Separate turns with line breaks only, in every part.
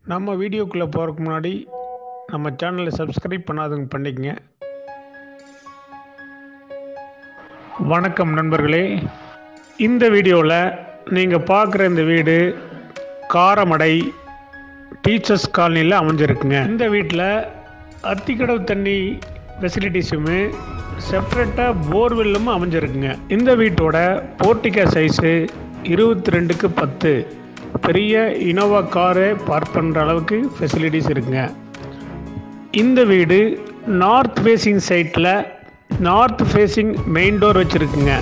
நம்ம வீடியோக்குள்ளே போகிறதுக்கு முன்னாடி நம்ம சேனலை சப்ஸ்கிரைப் பண்ணாதவங்க பண்ணிக்கங்க வணக்கம் நண்பர்களே இந்த வீடியோவில் நீங்கள் பார்க்குற இந்த வீடு காரமடை டீச்சர்ஸ் காலனியில் அமைஞ்சிருக்குங்க இந்த வீட்டில் அத்திக்கடவு தண்ணி ஃபெசிலிட்டிஸுமே செப்ரேட்டாக போர்வெல்லும் அமைஞ்சிருக்குங்க இந்த வீட்டோட போர்ட்டிகா சைஸு இருபத்தி ரெண்டுக்கு பத்து பெரிய இனோவா காரை பார்க் பண்ணுற அளவுக்கு ஃபெசிலிட்டிஸ் இருக்குங்க இந்த வீடு நார்த் ஃபேஸிங் சைட்டில் நார்த் ஃபேஸிங் மெயின் டோர் வச்சுருக்குங்க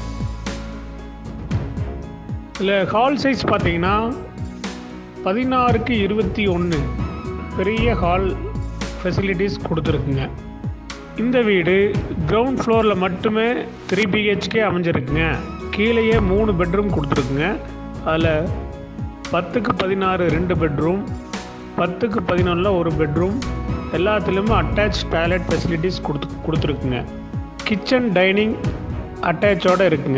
இதில் ஹால் சைஸ் பார்த்தீங்கன்னா பதினாறுக்கு இருபத்தி ஒன்று பெரிய ஹால் ஃபெசிலிட்டிஸ் கொடுத்துருக்குங்க இந்த வீடு கிரவுண்ட் ஃப்ளோரில் மட்டுமே த்ரீ பிஹெச்கே அமைஞ்சிருக்குங்க கீழேயே மூணு பெட்ரூம் கொடுத்துருக்குங்க அதில் பத்துக்கு பதினாறு ரெண்டு பெட்ரூம் பத்துக்கு பதினொன்றில் ஒரு பெட்ரூம் எல்லாத்துலேயுமே அட்டாச் டாய்லெட் ஃபெசிலிட்டிஸ் கொடுத்து கொடுத்துருக்குங்க கிச்சன் டைனிங் அட்டாச்சோடு இருக்குங்க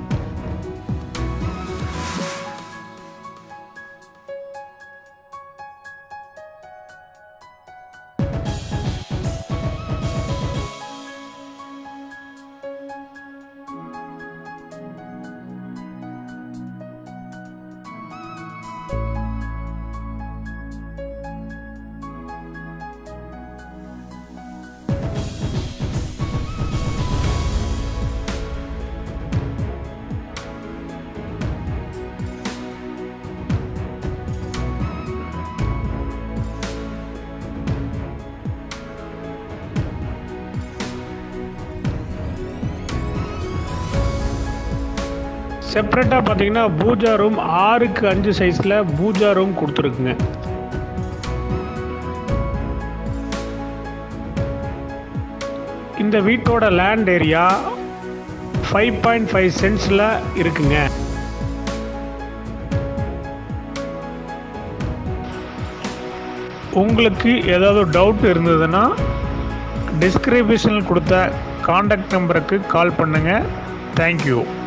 செப்ரேட்டாக பார்த்தீங்கன்னா பூஜா ரூம் ஆறுக்கு அஞ்சு சைஸில் பூஜா ரூம் கொடுத்துருக்குங்க இந்த வீட்டோட land area five point five சென்ட்ஸில் இருக்குங்க உங்களுக்கு ஏதாவது டவுட் இருந்ததுன்னா டிஸ்கிரிப்ஷனில் கொடுத்த காண்டாக்ட் நம்பருக்கு கால் பண்ணுங்கள் தேங்க்யூ